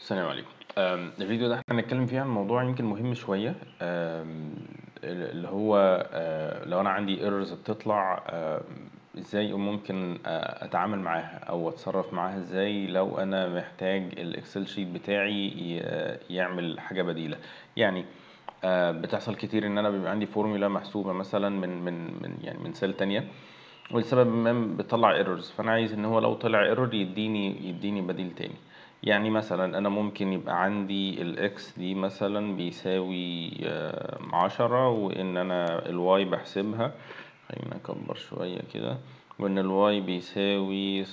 السلام عليكم آم، الفيديو ده احنا هنتكلم فيه عن موضوع يمكن مهم شوية آم، اللي هو آه، لو انا عندي ايرورز بتطلع آم، ازاي ممكن آه، اتعامل معاها او اتصرف معاها ازاي لو انا محتاج الاكسل شيت بتاعي ي- يعمل حاجة بديلة يعني آه، بتحصل كتير ان انا بيبقى عندي فورمولا محسوبة مثلا من من من يعني من سيل تانية ولسبب ما بتطلع ايرورز فانا عايز ان هو لو طلع ايرور يديني يديني بديل تاني يعني مثلا انا ممكن يبقى عندي الاكس دي مثلا بيساوي آه، عشرة وان انا الواي بحسبها خلينا اكبر شوية كده وان الواي بيساوي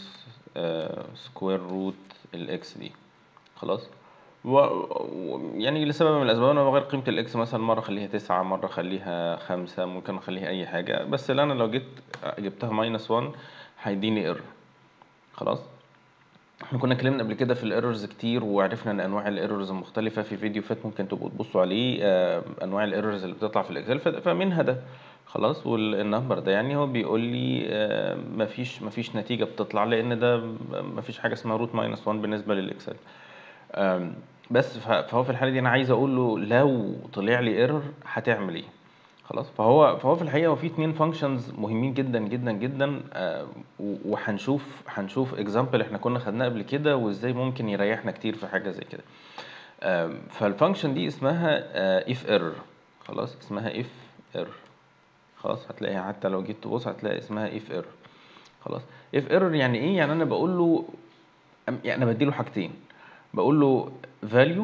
سكوير روت الاكس دي خلاص و... و- يعني لسبب من الاسباب انا بغير قيمه الاكس مثلا مره اخليها تسعة مره اخليها خمسة ممكن اخليها اي حاجه بس اللي انا لو جيت جبتها ماينس 1 هيديني ايرور خلاص احنا كنا اتكلمنا قبل كده في الايرورز كتير وعرفنا ان انواع الايرورز مختلفه في فيديو فات ممكن تبقوا تبصوا عليه آه، انواع الايرورز اللي بتطلع في الاكسل ف- فمنها ده خلاص والنمبر ده يعني هو بيقول لي آه، مفيش مفيش نتيجه بتطلع لان ده مفيش حاجه اسمها روت ماينس 1 بالنسبه للاكسل أم، بس ف- فهو في الحاله دي انا عايز اقول له لو طلع لي ايرور هتعمل ايه خلاص فهو فهو في الحقيقه هو في اتنين فانكشنز مهمين جدا جدا جدا آه، و- وهنشوف هنشوف اكزامبل احنا كنا خدناه قبل كده وازاي ممكن يريحنا كتير في حاجه زي كده آم، فالفانكشن دي اسمها اف ايرور خلاص اسمها اف ايرور خلاص هتلاقيها حتى لو جيت تبص هتلاقي اسمها اف ايرور خلاص اف ايرور يعني ايه يعني انا بقول له أم- يعني انا بديله حاجتين بقول له value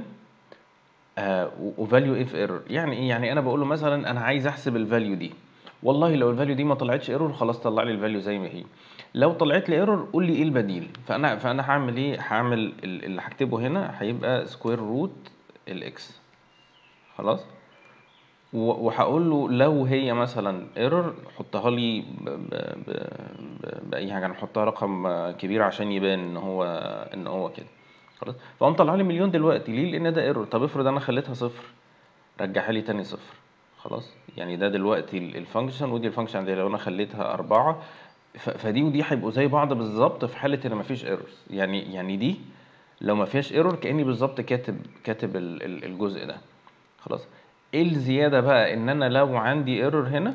وفاليو اف ايرور يعني ايه يعني انا بقول له مثلا انا عايز احسب الفاليو دي والله لو الفاليو دي ما طلعتش ايرور خلاص طلع لي الفاليو زي ما هي لو طلعت لي ايرور قول لي ايه البديل فانا فانا هعمل ايه هعمل ال- اللي هكتبه هنا هيبقى سكوير روت الاكس خلاص و- وهقول له لو هي مثلا ايرور حطها لي ب- ب- ب- ب- باي حاجه نحطها رقم كبير عشان يبان ان هو ان هو كده خلاص فقام طلع لي مليون دلوقتي ليه لان ده ايرور طب افرض انا خليتها صفر رجعها لي تاني صفر خلاص يعني ده دلوقتي الفانكشن ودي الفانكشن دي لو انا خليتها أربعة ف- فدي ودي هيبقوا زي بعض بالظبط في حالة ان مفيش ايرورز يعني يعني دي لو ما فيهاش ايرور كأني بالظبط كاتب كاتب ال- ال- الجزء ده خلاص ايه الزيادة بقى ان انا لو عندي ايرور هنا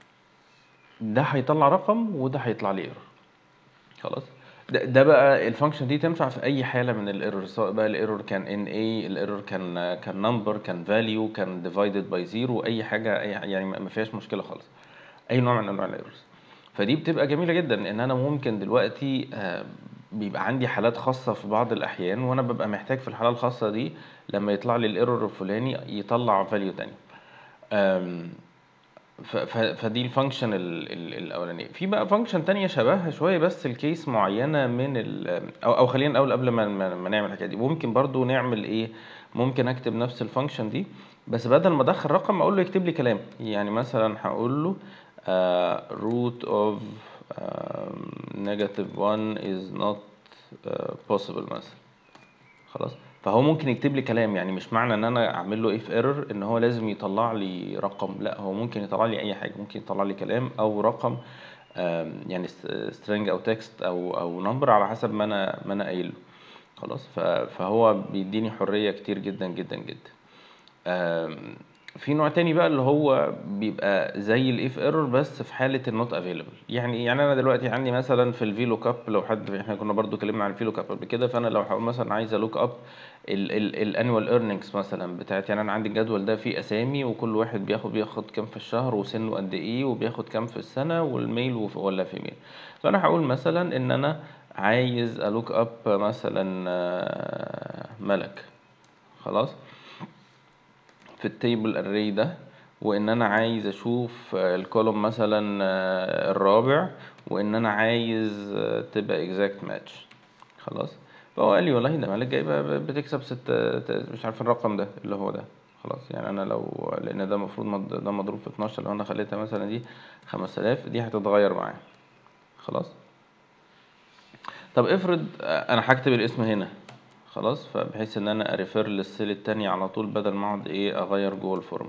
ده هيطلع رقم وده هيطلع لي ايرور خلاص ده, ده بقى الفانكشن دي تنفع في اي حاله من الايرور سواء بقى الايرور كان ان اي الايرور كان كان نمبر كان فاليو كان ديفايدد باي زيرو اي حاجه أي يعني ما ما فيهاش مشكله خالص اي نوع من انواع الايرورز فدي بتبقى جميله جدا ان انا ممكن دلوقتي آه، بيبقى عندي حالات خاصه في بعض الاحيان وانا ببقى محتاج في الحاله الخاصه دي لما يطلع لي الايرور الفلاني يطلع فاليو تاني آم، ف- ف- فدي الفانكشن ال- ال- الاولانيه في بقى فانكشن تانية شبهها شويه بس الكيس معينه من ال او او خلينا الاول قبل ما ما ما نعمل الحكايه دي ممكن برضو نعمل ايه ممكن اكتب نفس الفانكشن دي بس بدل ما ادخل رقم اقول له يكتب لي كلام يعني مثلا هقول له uh, root of um, negative 1 is not uh, possible مثلا خلاص فهو ممكن يكتب لي كلام يعني مش معنى ان انا اعمل له اف ايرور ان هو لازم يطلع لي رقم لا هو ممكن يطلع لي اي حاجه ممكن يطلع لي كلام او رقم آم، يعني سترينج او تكست او او نمبر على حسب ما انا ما انا قايل له خلاص ف- فهو بيديني حريه كتير جدا جدا جدا آم، في نوع تاني بقى اللي هو بيبقى زي الاف ايرور بس في حاله النوت افيلبل يعني يعني انا دلوقتي عندي مثلا في الفي لوك اب لو حد احنا كنا برضو اتكلمنا عن الفي لوك اب قبل كده فانا لو هقول مثلا عايز الوك اب الانوال ايرنينجز مثلا بتاعت يعني انا عندي الجدول ده فيه اسامي وكل واحد بياخد بياخد كام في الشهر وسنه قد ايه وبياخد كام في السنه والميل وف- ولا فيميل فانا هقول مثلا ان انا عايز الوك اب مثلا آه، ملك خلاص في التيبل اري ده وان انا عايز اشوف الكولوم مثلا آه، الرابع وان انا عايز آه، تبقى exact match خلاص فهو قال لي والله ده مالك جايبه ب- بتكسب ست ت- مش عارف الرقم ده اللي هو ده خلاص يعني انا لو لان ده المفروض مض- ده مضروب في 12 لو انا خليتها مثلا دي 5000 دي هتتغير معايا خلاص طب افرض آه، انا هكتب الاسم هنا خلاص فبحيث ان انا اريفير للسيل التاني على طول بدل ما اقعد ايه اغير جوه الفورم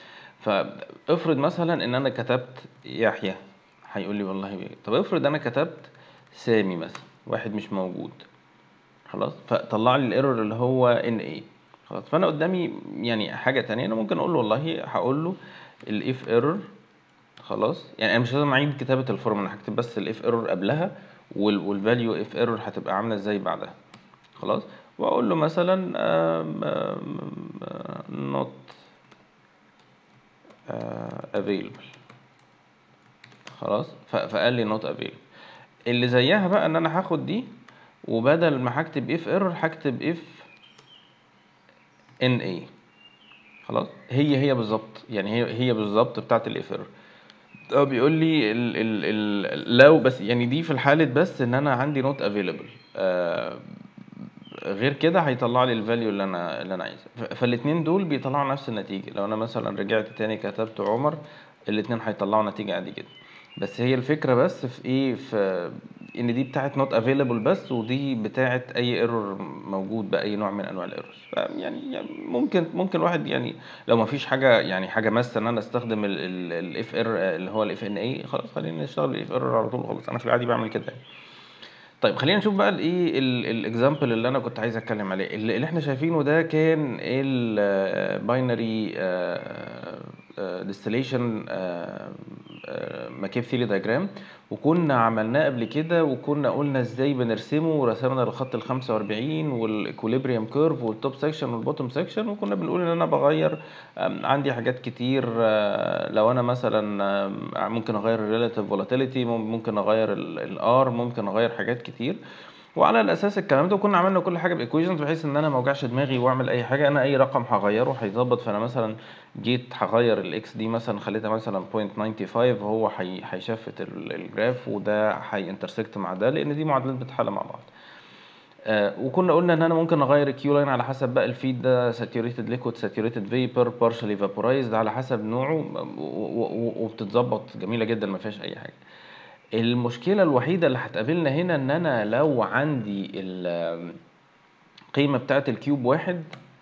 فافرض مثلا ان انا كتبت يحيى هيقول لي والله بيه. طب افرض انا كتبت سامي مثلا واحد مش موجود خلاص فطلع لي الايرور اللي هو ان اي خلاص فانا قدامي يعني حاجه تانية انا ممكن اقول له والله هقول له الاف ايرور خلاص يعني انا مش لازم اعيد كتابه الفورم انا هكتب بس الاف ايرور قبلها والفاليو اف ايرور هتبقى عامله ازاي بعدها خلاص واقول له مثلا not available خلاص فقال لي not available اللي زيها بقى ان انا هاخد دي وبدل ما هكتب اف ايرور هكتب اف ان اي خلاص هي هي بالظبط يعني هي هي بالظبط بتاعت الاف ايرور هو بيقول لي ال ال ال لو بس يعني دي في الحالة بس ان انا عندي نوت افيلبل آه غير كده هيطلع لي الفاليو اللي انا اللي انا عايزها فالاثنين دول بيطلعوا نفس النتيجة لو انا مثلا رجعت تاني كتبت عمر الاثنين هيطلعوا نتيجة عادي جدا بس هي الفكرة بس في ايه في ان دي بتاعت نوت افيلبل بس ودي بتاعت اي ايرور موجود باي نوع من انواع الايرورز يعني, يعني ممكن ممكن الواحد يعني لو ما فيش حاجه يعني حاجه ماسه ان انا استخدم الاف ار اللي هو الاف ان اي خلاص خلينا نشتغل الاف ار على طول خلاص انا في العادي بعمل كده يعني. طيب خلينا نشوف بقى الايه الاكزامبل اللي انا كنت عايز اتكلم عليه اللي اللي احنا شايفينه ده كان الباينري ديستليشن ماكيف ثيري دايجرام وكنا عملناه قبل كده وكنا قلنا ازاي بنرسمه ورسمنا الخط ال 45 والاكوليبريم كيرف والتوب سيكشن والبوتوم سيكشن وكنا بنقول ان انا بغير عندي حاجات كتير لو انا مثلا ممكن اغير الريلاتيف فولاتيليتي ممكن اغير الار ممكن اغير حاجات كتير وعلى الاساس الكلام ده كنا عملنا كل حاجه بايكويشنز بحيث ان انا ما اوجعش دماغي واعمل اي حاجه انا اي رقم هغيره هيظبط فانا مثلا جيت هغير الاكس دي مثلا خليتها مثلا 0.95 هو هيشفت الجراف وده هينترسكت مع ده لان دي معادلات بتتحل مع بعض آه وكنا قلنا ان انا ممكن اغير الكيو لاين على حسب بقى الفيد ده ساتوريتد ليكويد ساتوريتد فيبر بارشلي فابورايزد على حسب نوعه وبتتظبط جميله جدا ما فيهاش اي حاجه المشكلة الوحيدة اللي هتقابلنا هنا ان انا لو عندي القيمة بتاعت الكيوب واحد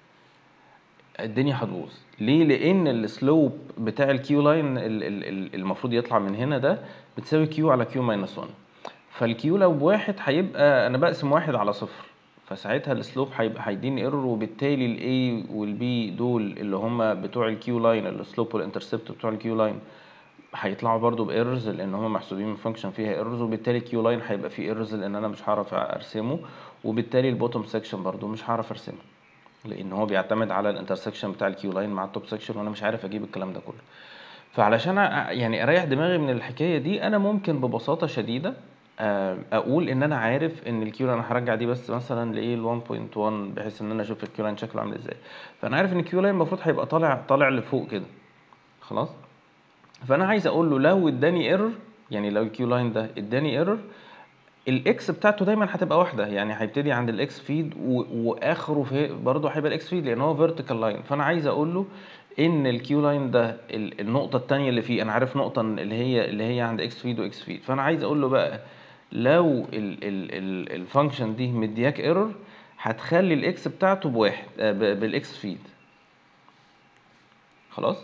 الدنيا هتبوظ ليه لان السلوب بتاع الكيو لاين المفروض يطلع من هنا ده بتساوي كيو على كيو ماينس 1 فالكيو لو بواحد هيبقى انا بقسم واحد على صفر فساعتها السلوب هيبقى هيديني ايرور وبالتالي الاي والبي دول اللي هم بتوع الكيو لاين السلوب والانترسبت بتوع الكيو لاين هيطلعوا برضو بايرورز لان هم محسوبين من فانكشن فيها ايرورز وبالتالي كيو لاين هيبقى فيه ايرورز لان انا مش هعرف ارسمه وبالتالي البوتوم سيكشن برضو مش هعرف ارسمه لان هو بيعتمد على الانترسكشن بتاع الكيو لاين مع التوب سيكشن وانا مش عارف اجيب الكلام ده كله فعلشان يعني اريح دماغي من الحكايه دي انا ممكن ببساطه شديده اقول ان انا عارف ان الكيو لاين هرجع دي بس مثلا لايه ال 1.1 بحيث ان انا اشوف الكيو لاين شكله عامل ازاي فانا عارف ان الكيو لاين المفروض هيبقى طالع طالع لفوق كده خلاص فانا عايز اقول له لو اداني ايرور يعني لو الكيو لاين ده اداني ايرور الاكس بتاعته دايما هتبقى واحده يعني هيبتدي عند الاكس فيد واخره في برضه هيبقى الاكس فيد لان هو فيرتيكال لاين فانا عايز اقول له ان الكيو لاين ده النقطه الثانيه اللي فيه انا عارف نقطه اللي هي اللي هي عند اكس فيد واكس فيد فانا عايز اقول له بقى لو الفانكشن دي مدياك ايرور هتخلي الاكس بتاعته بواحد بالاكس فيد خلاص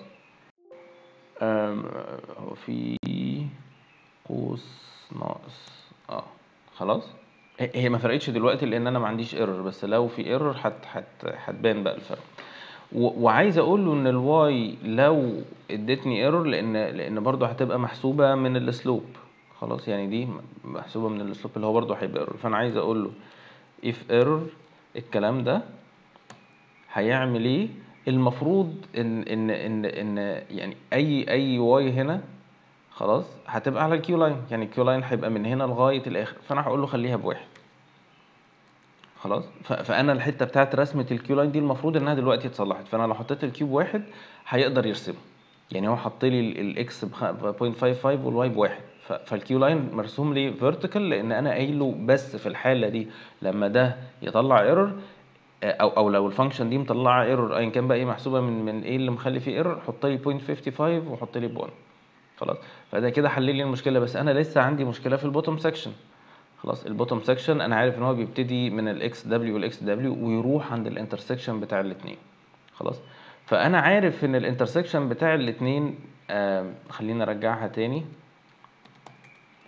هو في قوس ناقص اه خلاص هي ما فرقتش دلوقتي لان انا ما عنديش ايرور بس لو في ايرور هت هت هتبان بقى الفرق وعايز اقول له ان الواي لو ادتني ايرور لان لان برضه هتبقى محسوبه من السلوب خلاص يعني دي محسوبه من السلوب اللي هو برضه هيبقى ايرور فانا عايز اقول له if error الكلام ده هيعمل ايه المفروض ان ان ان ان يعني اي اي واي هنا خلاص هتبقى على الكيو لاين يعني الكيو لاين هيبقى من هنا لغايه الاخر فانا هقول له خليها بواحد خلاص فانا الحته بتاعت رسمه الكيو لاين دي المفروض انها دلوقتي اتصلحت فانا لو حطيت الكيوب واحد هيقدر يرسمه يعني هو حط لي الاكس ب 0.55 والواي بواحد فالكيو لاين مرسوم لي فيرتيكال لان انا قايله بس في الحاله دي لما ده يطلع ايرور او او لو الفانكشن دي مطلعه ايرور ايا كان بقى ايه محسوبه من من ايه اللي مخلي فيه ايرور حط لي 0.55 وحط لي ب 1 خلاص فده كده حل لي المشكله بس انا لسه عندي مشكله في البوتوم سكشن خلاص البوتوم سكشن انا عارف ان هو بيبتدي من الاكس دبليو والاكس دبليو ويروح عند الانترسكشن بتاع الاثنين خلاص فانا عارف ان الانترسكشن بتاع الاثنين آه خلينا ارجعها تاني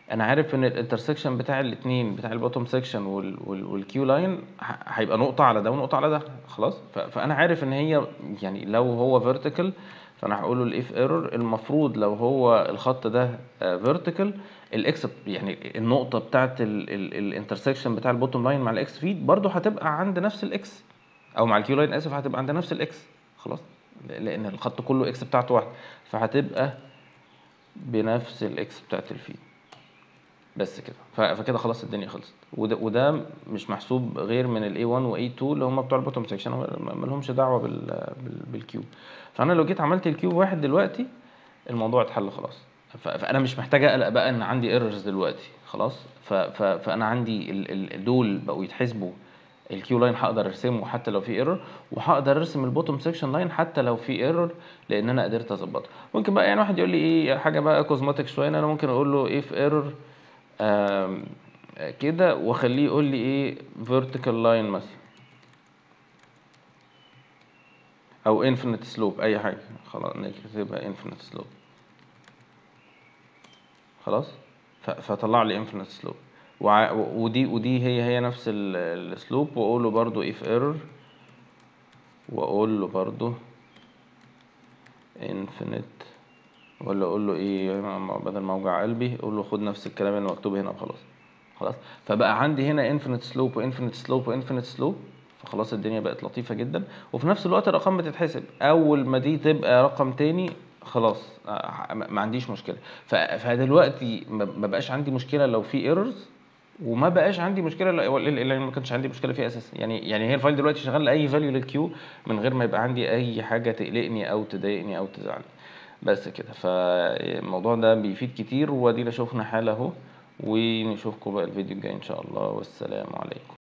انا عارف ان الانترسكشن بتاع الاثنين بتاع البوتوم سيكشن والكيو لاين هيبقى نقطه على ده ونقطه على ده خلاص ف- فانا عارف ان هي يعني لو هو فيرتيكال فانا هقول له الاف ايرور المفروض لو هو الخط ده فيرتيكال الاكس يعني النقطه بتاعت الانترسكشن بتاع البوتوم لاين مع الاكس فيد برضه هتبقى عند نفس الاكس او مع الكيو لاين اسف هتبقى عند نفس الاكس خلاص لان الخط كله اكس بتاعته واحده فهتبقى بنفس الاكس بتاعت الفيد بس كده ف- فكده خلاص الدنيا خلصت وده وده مش محسوب غير من ال A1 و A2 اللي هم بتوع البوتوم سيكشن ما لهمش دعوه بال بال- بالكيوب فانا لو جيت عملت الكيوب واحد دلوقتي الموضوع اتحل خلاص ف- فانا مش محتاج اقلق بقى ان عندي ايرورز دلوقتي خلاص ف- ف- فانا عندي ال- ال- دول بقوا يتحسبوا الكيو لاين هقدر ارسمه حتى لو في ايرور وهقدر ارسم البوتوم سيكشن لاين حتى لو في ايرور لان انا قدرت اظبطه ممكن بقى يعني واحد يقول لي ايه حاجه بقى كوزماتيك شويه إن انا ممكن اقول له ايه في ايرور آم، كده واخليه يقول لي ايه vertical line مثلا او infinite slope اي حاجه خلاص نكتبها infinite slope خلاص ف- فطلع لي infinite slope وع- ودي ودي هي هي نفس السلوب واقول له برضو if error واقول له برضو infinite ولا اقول له ايه ما- بدل ما اوجع قلبي اقول له خد نفس الكلام اللي مكتوب هنا وخلاص خلاص فبقى عندي هنا infinite slope وinfinite slope وinfinite slope فخلاص الدنيا بقت لطيفة جدا وفي نفس الوقت الارقام بتتحسب اول ما دي تبقى رقم تاني خلاص آه، ما ما عنديش مشكلة ف- فدلوقتي ما ما بقاش عندي مشكلة لو في ايرورز وما بقاش عندي مشكله لا- ولا- لا- ما كانش عندي مشكله فيه اساسا يعني يعني هي الفايل دلوقتي شغال لاي فاليو للكيو من غير ما يبقى عندي اي حاجه تقلقني او تضايقني او تزعلني بس كده فالموضوع ده بيفيد كتير وادينا شفنا حاله اهو ونشوفكم بقى الفيديو الجاي ان شاء الله والسلام عليكم